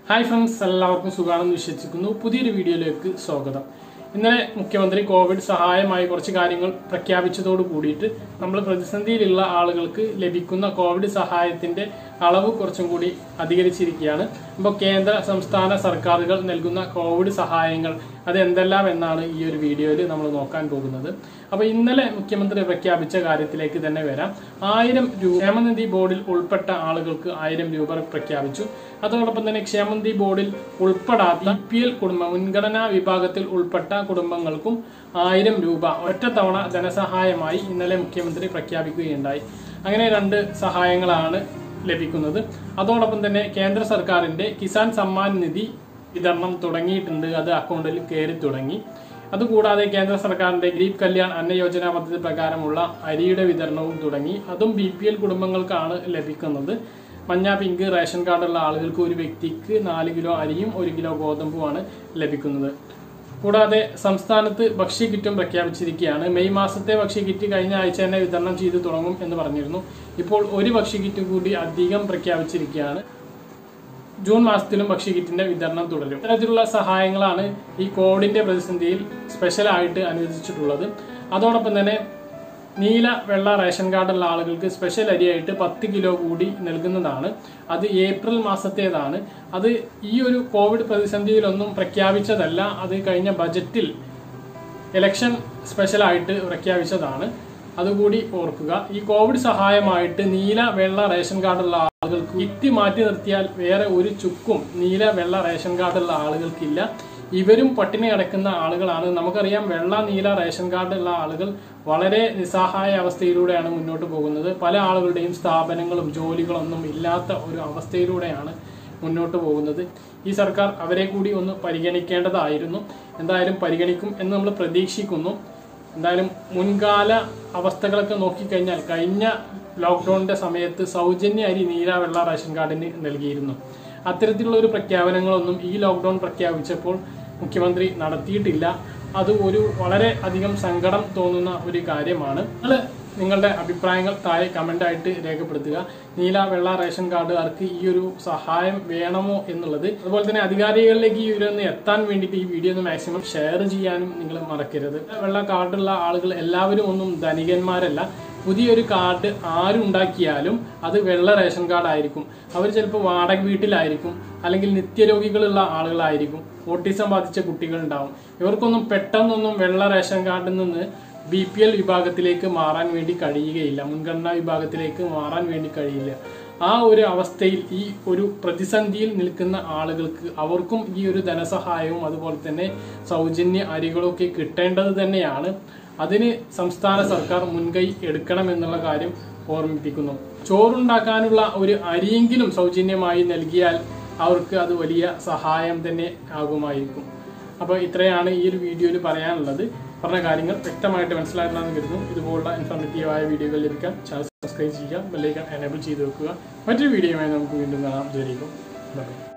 hi friends എല്ലാവർക്കും സുഖാണെന്ന് വിശ്വസിക്കുന്നു പുതിയൊരു വീഡിയോയിലേക്ക് സ്വാഗതം ഇന്നലെ മുഖ്യമന്ത്രി കോവിഡ് സഹായമായി കുറച്ച് കാര്യങ്ങൾ പ്രഖ്യാപിച്ചതോട് കൂടിയിട്ട് നമ്മൾ പ്രതിസന്ധിയിലുള്ള ആളുകൾക്ക് ലഭിക്കുന്ന കോവിഡ് സഹായത്തിന്റെ അളവ് കുറച്ചും കൂടി അധികരിച്ചിരിക്കുകയാണ് അപ്പോൾ കേന്ദ്ര സംസ്ഥാന സർക്കാരുകൾ നൽകുന്ന കോവിഡ് സഹായങ്ങൾ അത് എന്തെല്ലാം എന്നാണ് ഈ ഒരു വീഡിയോയിൽ നമ്മൾ നോക്കാൻ പോകുന്നത് അപ്പോൾ ഇന്നലെ മുഖ്യമന്ത്രി പ്രഖ്യാപിച്ച കാര്യത്തിലേക്ക് തന്നെ വരാം ആയിരം രൂപ ക്ഷേമനിധി ബോർഡിൽ ഉൾപ്പെട്ട ആളുകൾക്ക് ആയിരം രൂപ പ്രഖ്യാപിച്ചു അതോടൊപ്പം തന്നെ ക്ഷേമനിധി ബോർഡിൽ ഉൾപ്പെടാത്ത ബി പി എൽ കുടുംബ മുൻഗണനാ വിഭാഗത്തിൽ ഉൾപ്പെട്ട കുടുംബങ്ങൾക്കും ആയിരം രൂപ ഒറ്റത്തവണ ധനസഹായമായി ഇന്നലെ മുഖ്യമന്ത്രി പ്രഖ്യാപിക്കുകയുണ്ടായി അങ്ങനെ രണ്ട് സഹായങ്ങളാണ് ലഭിക്കുന്നത് അതോടൊപ്പം തന്നെ കേന്ദ്ര സർക്കാരിന്റെ കിസാൻ സമ്മാൻ നിധി വിതരണം തുടങ്ങിയിട്ടുണ്ട് അത് അക്കൗണ്ടിൽ കയറി തുടങ്ങി അതുകൂടാതെ കേന്ദ്ര സർക്കാരിന്റെ ഗരീബ് കല്യാൺ അന്ന യോജന പദ്ധതി പ്രകാരമുള്ള അരിയുടെ വിതരണവും തുടങ്ങി അതും ബി പി എൽ കുടുംബങ്ങൾക്കാണ് ലഭിക്കുന്നത് മഞ്ഞ പിങ്ക് റേഷൻ കാർഡുള്ള ആളുകൾക്ക് ഒരു വ്യക്തിക്ക് നാല് കിലോ അരിയും ഒരു കിലോ ഗോതമ്പുമാണ് ലഭിക്കുന്നത് കൂടാതെ സംസ്ഥാനത്ത് ഭക്ഷ്യക്കിറ്റും പ്രഖ്യാപിച്ചിരിക്കുകയാണ് മെയ് മാസത്തെ ഭക്ഷ്യക്കിറ്റ് കഴിഞ്ഞ ആഴ്ച തന്നെ വിതരണം ചെയ്തു തുടങ്ങും എന്ന് പറഞ്ഞിരുന്നു ഇപ്പോൾ ഒരു ഭക്ഷ്യക്കിറ്റ് കൂടി അധികം പ്രഖ്യാപിച്ചിരിക്കുകയാണ് ജൂൺ മാസത്തിലും ഭക്ഷ്യക്കിറ്റിന്റെ വിതരണം തുടരും ഇത്തരത്തിലുള്ള സഹായങ്ങളാണ് ഈ കോവിഡിന്റെ പ്രതിസന്ധിയിൽ സ്പെഷ്യലായിട്ട് അനുവദിച്ചിട്ടുള്ളത് അതോടൊപ്പം തന്നെ നീല വെള്ള റേഷൻ കാർഡുള്ള ആളുകൾക്ക് സ്പെഷ്യൽ അരിയായിട്ട് പത്ത് കിലോ കൂടി നൽകുന്നതാണ് അത് ഏപ്രിൽ മാസത്തേതാണ് അത് ഈ ഒരു കോവിഡ് പ്രതിസന്ധിയിലൊന്നും പ്രഖ്യാപിച്ചതല്ല അത് കഴിഞ്ഞ ബജറ്റിൽ ഇലക്ഷൻ സ്പെഷ്യലായിട്ട് പ്രഖ്യാപിച്ചതാണ് അതുകൂടി ഓർക്കുക ഈ കോവിഡ് സഹായമായിട്ട് നീല വെള്ള റേഷൻ കാർഡുള്ള ആളുകൾക്ക് കിറ്റ് മാറ്റി നിർത്തിയാൽ വേറെ ഒരു ചുക്കും നീല വെള്ള റേഷൻ കാർഡുള്ള ആളുകൾക്കില്ല ഇവരും പട്ടിണി കിടക്കുന്ന ആളുകളാണ് നമുക്കറിയാം വെള്ള നീല റേഷൻ കാർഡുള്ള ആളുകൾ വളരെ നിസ്സഹായ അവസ്ഥയിലൂടെയാണ് മുന്നോട്ട് പോകുന്നത് പല ആളുകളുടെയും സ്ഥാപനങ്ങളും ജോലികളൊന്നും ഇല്ലാത്ത ഒരു അവസ്ഥയിലൂടെയാണ് മുന്നോട്ട് പോകുന്നത് ഈ സർക്കാർ അവരെ കൂടി ഒന്ന് പരിഗണിക്കേണ്ടതായിരുന്നു എന്തായാലും പരിഗണിക്കും എന്ന് നമ്മൾ പ്രതീക്ഷിക്കുന്നു എന്തായാലും മുൻകാല അവസ്ഥകളൊക്കെ നോക്കിക്കഴിഞ്ഞാൽ കഴിഞ്ഞ ലോക്ക്ഡൌണിന്റെ സമയത്ത് സൗജന്യ അരി നീല വെള്ള റേഷൻ കാർഡിന് നൽകിയിരുന്നു അത്തരത്തിലുള്ള ഒരു പ്രഖ്യാപനങ്ങളൊന്നും ഈ ലോക്ക്ഡൌൺ പ്രഖ്യാപിച്ചപ്പോൾ മുഖ്യമന്ത്രി നടത്തിയിട്ടില്ല അത് ഒരു വളരെ അധികം സങ്കടം തോന്നുന്ന ഒരു കാര്യമാണ് നിങ്ങൾ നിങ്ങളുടെ അഭിപ്രായങ്ങൾ താഴെ കമന്റ് ആയിട്ട് രേഖപ്പെടുത്തുക നീല വെള്ള റേഷൻ കാർഡുകാർക്ക് ഈ ഒരു സഹായം വേണമോ എന്നുള്ളത് അതുപോലെ തന്നെ അധികാരികളിലേക്ക് ഈ ഒരു ഒന്ന് എത്താൻ വേണ്ടിയിട്ട് ഈ വീഡിയോ ഒന്ന് മാക്സിമം ഷെയർ ചെയ്യാനും നിങ്ങൾ മറക്കരുത് വെള്ള കാർഡുള്ള ആളുകൾ എല്ലാവരും ഒന്നും ധനികന്മാരല്ല പുതിയൊരു കാർഡ് ആരുണ്ടാക്കിയാലും അത് വെള്ള റേഷൻ കാർഡ് ആയിരിക്കും അവർ ചിലപ്പോൾ വാടക വീട്ടിലായിരിക്കും അല്ലെങ്കിൽ നിത്യരോഗികളുള്ള ആളുകളായിരിക്കും ഓട്ടിസം ബാധിച്ച കുട്ടികളുണ്ടാവും ഇവർക്കൊന്നും പെട്ടെന്നൊന്നും വെള്ള റേഷൻ കാർഡിൽ നിന്ന് ബി പി എൽ വിഭാഗത്തിലേക്ക് മാറാൻ വേണ്ടി കഴിയുകയില്ല മുൻഗണനാ വിഭാഗത്തിലേക്ക് മാറാൻ വേണ്ടി കഴിയില്ല ആ ഒരു അവസ്ഥയിൽ ഈ ഒരു പ്രതിസന്ധിയിൽ നിൽക്കുന്ന ആളുകൾക്ക് അവർക്കും ഈ ഒരു ധനസഹായവും അതുപോലെ തന്നെ സൗജന്യ അരികളൊക്കെ കിട്ടേണ്ടത് തന്നെയാണ് അതിന് സംസ്ഥാന സർക്കാർ മുൻകൈ എടുക്കണമെന്നുള്ള കാര്യം ഓർമ്മിപ്പിക്കുന്നു ചോറുണ്ടാക്കാനുള്ള ഒരു അരിയെങ്കിലും സൗജന്യമായി നൽകിയാൽ അവർക്ക് അത് വലിയ സഹായം തന്നെ ആകുമായിരിക്കും അപ്പോൾ ഇത്രയാണ് ഈ ഒരു വീഡിയോയിൽ പറയാനുള്ളത് പറഞ്ഞ കാര്യങ്ങൾ വ്യക്തമായിട്ട് മനസ്സിലാക്കണമെന്ന് കരുതുന്നു ഇതുപോലുള്ള ഇൻഫോർമേറ്റീവായ വീഡിയോകൾ ലഭിക്കാൻ ചാനൽ സബ്സ്ക്രൈബ് ചെയ്യുക ബെല്ലൈക്കൺ എനേബിൾ ചെയ്ത് വെക്കുക മറ്റൊരു വീഡിയോയുമായി നമുക്ക് വീണ്ടും കാണാം ഇതുവരെയും ബൈ